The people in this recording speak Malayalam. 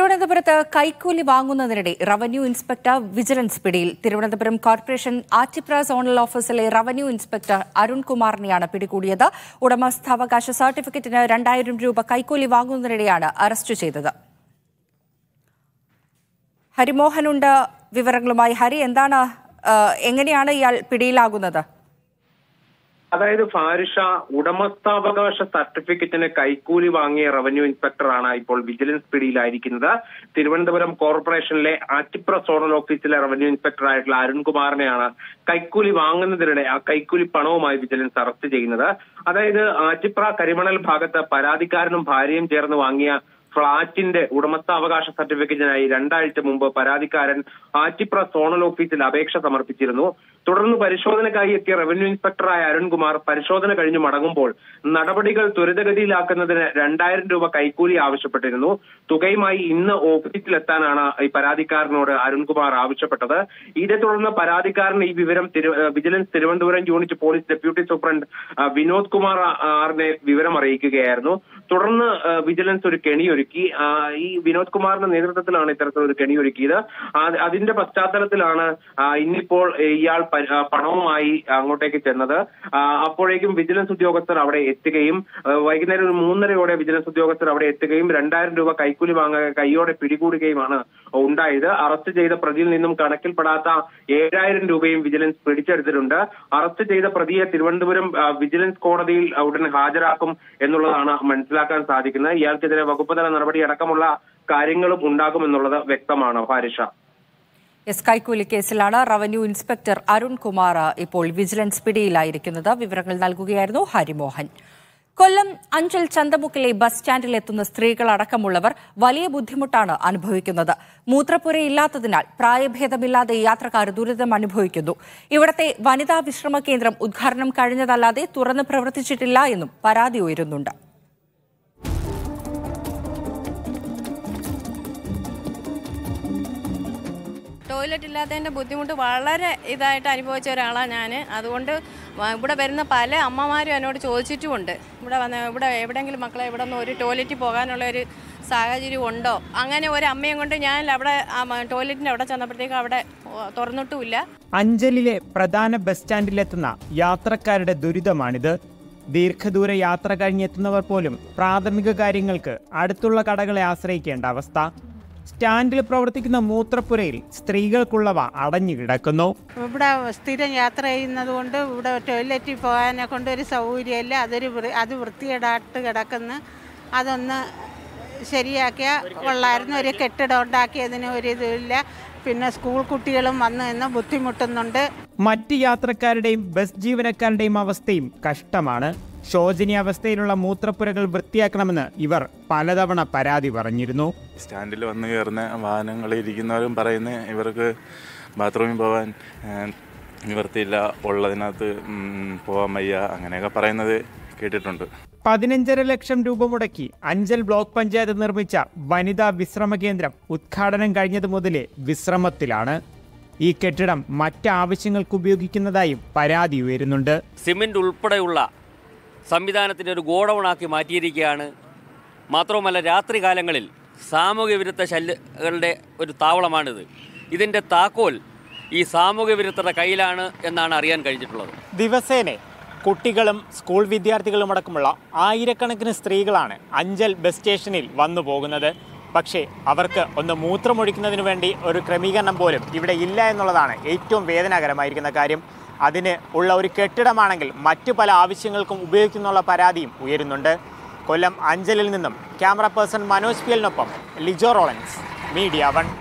തിരുവനന്തപുരത്ത് കൈക്കൂലി വാങ്ങുന്നതിനിടെ റവന്യൂ ഇൻസ്പെക്ടർ വിജിലൻസ് പിടിയിൽ തിരുവനന്തപുരം കോർപ്പറേഷൻ ആറ്റിപ്ര സോണൽ ഓഫീസിലെ റവന്യൂ ഇൻസ്പെക്ടർ അരുൺകുമാറിനെയാണ് പിടികൂടിയത് ഉടമസ്ഥാവകാശ സർട്ടിഫിക്കറ്റിന് രണ്ടായിരം രൂപ കൈക്കൂലി വാങ്ങുന്നതിനിടെയാണ് അറസ്റ്റ് ചെയ്തത് ഹരിമോഹനുണ്ട് വിവരങ്ങളുമായി ഹരി എന്താണ് ആ, എങ്ങനെയാണ് ഇയാൾ പിടിയിലാകുന്നത് അതായത് ഫാരിഷ ഉടമസ്ഥാവകാശ സർട്ടിഫിക്കറ്റിന് കൈക്കൂലി വാങ്ങിയ റവന്യൂ ഇൻസ്പെക്ടറാണ് ഇപ്പോൾ വിജിലൻസ് പിടിയിലായിരിക്കുന്നത് തിരുവനന്തപുരം കോർപ്പറേഷനിലെ ആറ്റിപ്ര സോണൽ ഓഫീസിലെ റവന്യൂ ഇൻസ്പെക്ടർ ആയിട്ടുള്ള അരുൺകുമാറിനെയാണ് കൈക്കൂലി വാങ്ങുന്നതിനിടെ ആ കൈക്കൂലി പണവുമായി വിജിലൻസ് അറസ്റ്റ് ചെയ്യുന്നത് അതായത് ആറ്റിപ്ര കരിമണൽ ഭാഗത്ത് പരാതിക്കാരനും ഭാര്യയും ചേർന്ന് വാങ്ങിയ ഫ്ളാറ്റിന്റെ ഉടമസ്ഥാവകാശ സർട്ടിഫിക്കറ്റിനായി രണ്ടാഴ്ച മുമ്പ് പരാതിക്കാരൻ ആറ്റിപ്ര സോണൽ ഓഫീസിൽ അപേക്ഷ സമർപ്പിച്ചിരുന്നു തുടർന്ന് പരിശോധനയ്ക്കായി എത്തിയ റവന്യൂ ഇൻസ്പെക്ടറായ അരുൺകുമാർ പരിശോധന കഴിഞ്ഞ് മടങ്ങുമ്പോൾ നടപടികൾ ത്വരിതഗതിയിലാക്കുന്നതിന് രണ്ടായിരം രൂപ കൈക്കൂലി ആവശ്യപ്പെട്ടിരുന്നു തുകയുമായി ഇന്ന് ഓഫീസിലെത്താനാണ് ഈ പരാതിക്കാരനോട് അരുൺകുമാർ ആവശ്യപ്പെട്ടത് ഇതേ തുടർന്ന് പരാതിക്കാരൻ ഈ വിവരം തിരു- ഏഹ് vigilance Thiruvananthapuram unit police deputy superintendent ആ, വിനോദ് കുമാർ ആ- ആറിനെ വിവരം അറിയിക്കുകയായിരുന്നു തുടർന്ന് ആ, വിജിലൻസ് ഒരു കെണിയൊരുക്കി ആ, ഈ വിനോദ് കുമാറിന്റെ നേതൃത്വത്തിലാണ് ഇത്തരത്തിലൊരു കെണിയൊരുക്കിയത് ആ- അതിന്റെ പശ്ചാത്തലത്തിലാണ് ആ, ഇന്നിപ്പോൾ ഇയാൾ പ- ആ, പണവുമായി അങ്ങോട്ടേക്ക് ചെന്നത് ആ, അപ്പോഴേക്കും വിജിലൻസ് ഉദ്യോഗസ്ഥർ അവിടെ എത്തുകയും ആ, വൈകുന്നേരം ഒരു മൂന്നരയോടെ വിജിലൻസ് ഉദ്യോഗസ്ഥർ അവിടെ എത്തുകയും രണ്ടായിരം രൂപ കൈക്കൂലി വാങ്ങാൻ കൈയോടെ പിടികൂടുകയുമാണ് ഉണ്ടായത് അറസ്റ്റ് ചെയ്ത പ്രതിയിൽ നിന്നും കണക്കിൽപ്പെടാത്ത ഏഴായിരം രൂപയും വിജിലൻസ് പിടിച്ചെടുത്തിട്ടുണ്ട് അറസ്റ്റ് ചെയ്ത പ്രതിയെ തിരുവനന്തപുരം ആ, വിജിലൻസ് കോടതിയിൽ ഉടൻ ഹാജരാക്കും എന്നുള്ളതാണ് മനസ്സിലാക്കാൻ സാധിക്കുന്നത് ഇയാൾക്കെതിരെ വകുപ്പ് തല നടപടി അടക്കമുള്ള കാര്യങ്ങളും ഉണ്ടാകുമെന്നുള്ളത് വ്യക്തമാണ് ഭാരിഷ എസ് കൈക്കൂലി കേസിലാണ് റവന്യൂ ഇൻസ്പെക്ടർ അരുൺകുമാർ ഇപ്പോൾ വിജിലൻസ് പിടിയിലായിരിക്കുന്നത് വിവരങ്ങൾ നൽകുകയായിരുന്നു ഹരിമോഹൻ കൊല്ലം അഞ്ചൽ ചന്തമുക്കിലെ ബസ് സ്റ്റാൻഡിൽ എത്തുന്ന സ്ത്രീകൾ അടക്കമുള്ളവർ വലിയ ബുദ്ധിമുട്ടാണ് അനുഭവിക്കുന്നത് മൂത്രപ്പുരയില്ലാത്തതിനാൽ പ്രായഭേദമില്ലാതെ യാത്രക്കാർ ദുരിതം അനുഭവിക്കുന്നു ഇവിടത്തെ വനിതാ വിശ്രമ കേന്ദ്രം ഉദ്ഘാടനം കഴിഞ്ഞതല്ലാതെ തുറന്ന് പ്രവർത്തിച്ചിട്ടില്ല എന്നും പരാതി ഉയരുന്നുണ്ട് ടോയ്ലറ്റ് ഇല്ലാത്തതിൻ്റെ ബുദ്ധിമുട്ട് വളരെ ഇതായിട്ട് അനുഭവിച്ച ഒരാളാണ് ഞാൻ അതുകൊണ്ട് വ- ഇവിടെ വരുന്ന പല അമ്മമാരും എന്നോട് ചോദിച്ചിട്ടുമുണ്ട് ഇവിടെ വന്ന് ഇവിടെ എവിടെയെങ്കിലും മക്കളെ ഇവിടെ നിന്ന് ഒരു ടോയ്ലറ്റിൽ പോകാനുള്ള ഒരു സാഹചര്യം ഉണ്ടോ അങ്ങനെ ഒരു അമ്മയും കൊണ്ട് ഞാൻ അവിടെ ആ മ- ടോയ്ലറ്റിൻ്റെ അവിടെ ചെന്നപ്പോഴത്തേക്കും അവിടെ ഓ, തുറന്നിട്ടുമില്ല അഞ്ചലിലെ പ്രധാന ബസ് സ്റ്റാൻഡിലെത്തുന്ന യാത്രക്കാരുടെ ദുരിതമാണിത് ദീർഘദൂര യാത്ര കഴിഞ്ഞെത്തുന്നവർ പോലും പ്രാഥമിക കാര്യങ്ങൾക്ക് അടുത്തുള്ള കടകളെ ആശ്രയിക്കേണ്ട അവസ്ഥ സ്റ്റാൻഡിൽ പ്രവർത്തിക്കുന്ന മൂത്രപ്പുരയിൽ സ്ത്രീകൾക്കുള്ളവ അടഞ്ഞു കിടക്കുന്നു ഇവിടെ സ്ഥിരം യാത്ര ചെയ്യുന്നത് കൊണ്ട് ഇവിടെ ടോയ്ലറ്റിൽ പോകാനെ കൊണ്ട് ഒരു സൗകര്യമില്ല അതൊരു വൃ- അത് വൃത്തികേടായിട്ട് കിടക്കുന്നു അതൊന്ന് ശരിയാക്കിയാൽ കൊള്ളായിരുന്നു ഒരു കെട്ടിടം ഉണ്ടാക്കിയതിന് ഒരു ഇതുമില്ല പിന്നെ സ്കൂൾ കുട്ടികളും വന്ന് നിന്ന് ബുദ്ധിമുട്ടുന്നുണ്ട് മറ്റ് യാത്രക്കാരുടെയും ബസ് ജീവനക്കാരുടെയും അവസ്ഥയും കഷ്ടമാണ് ശോചനീയാവസ്ഥയിലുള്ള മൂത്രപ്പുരകൾ വൃത്തിയാക്കണമെന്ന് ഇവർ പലതവണ പരാതി പറഞ്ഞിരുന്നു സ്റ്റാൻഡിൽ വന്ന് കയറുന്ന വാഹനങ്ങളിൽ ഇരിക്കുന്നവരും പറയുന്നത് ഇവർക്ക് ബാത്റൂമിൽ പോകാൻ ഏഹ്, നിവൃത്തിയില്ല ഉള്ളതിനകത്ത് ഉം, പോകാൻ വയ്യ അങ്ങനെയൊക്കെ പറയുന്നത് കേട്ടിട്ടുണ്ട് പതിനഞ്ചര ലക്ഷം രൂപ മുടക്കി അഞ്ചൽ ബ്ലോക്ക് പഞ്ചായത്ത് നിർമ്മിച്ച വനിതാ വിശ്രമ കേന്ദ്രം ഉദ്ഘാടനം കഴിഞ്ഞതു മുതലേ വിശ്രമത്തിലാണ് ഈ കെട്ടിടം മറ്റ് ആവശ്യങ്ങൾക്ക് ഉപയോഗിക്കുന്നതായും പരാതി ഉയരുന്നുണ്ട് സിമെൻ്റ് ഉൾപ്പെടെയുള്ള സംവിധാനത്തിൻ്റെ ഒരു ഗോഡൗണാക്കി മാറ്റിയിരിക്കുകയാണ് മാത്രവുമല്ല രാത്രികാലങ്ങളിൽ സാമൂഹ്യ വിരുദ്ധ ശല്യങ്ങളുടെ ഒരു താവളമാണിത് ഇതിൻ്റെ താക്കോൽ ഈ സാമൂഹ്യ വിരുദ്ധരുടെ കയ്യിലാണ് എന്നാണ് അറിയാൻ കഴിഞ്ഞിട്ടുള്ളത് ദിവസേന കുട്ടികളും സ്കൂൾ വിദ്യാർത്ഥികളും അടക്കമുള്ള ആയിരക്കണക്കിന് സ്ത്രീകളാണ് അഞ്ചൽ ബസ് സ്റ്റേഷനിൽ വന്നു പോകുന്നത് പക്ഷേ അവർക്ക് ഒന്ന് മൂത്രമൊഴിക്കുന്നതിന് വേണ്ടി ഒരു ക്രമീകരണം പോലും ഇവിടെ ഇല്ല എന്നുള്ളതാണ് ഏറ്റവും വേദനാകരമായിരിക്കുന്ന കാര്യം അതിന് ഉള്ള ഒരു കെട്ടിടമാണെങ്കിൽ മറ്റു പല ആവശ്യങ്ങൾക്കും ഉപയോഗിക്കുന്നുള്ള പരാതിയും ഉയരുന്നുണ്ട് കൊല്ലം അഞ്ചലിൽ നിന്നും ക്യാമറ പേഴ്സൺ മനോജ് പിയലിനൊപ്പം ലിജോ റോളൻസ് മീഡിയ വൺ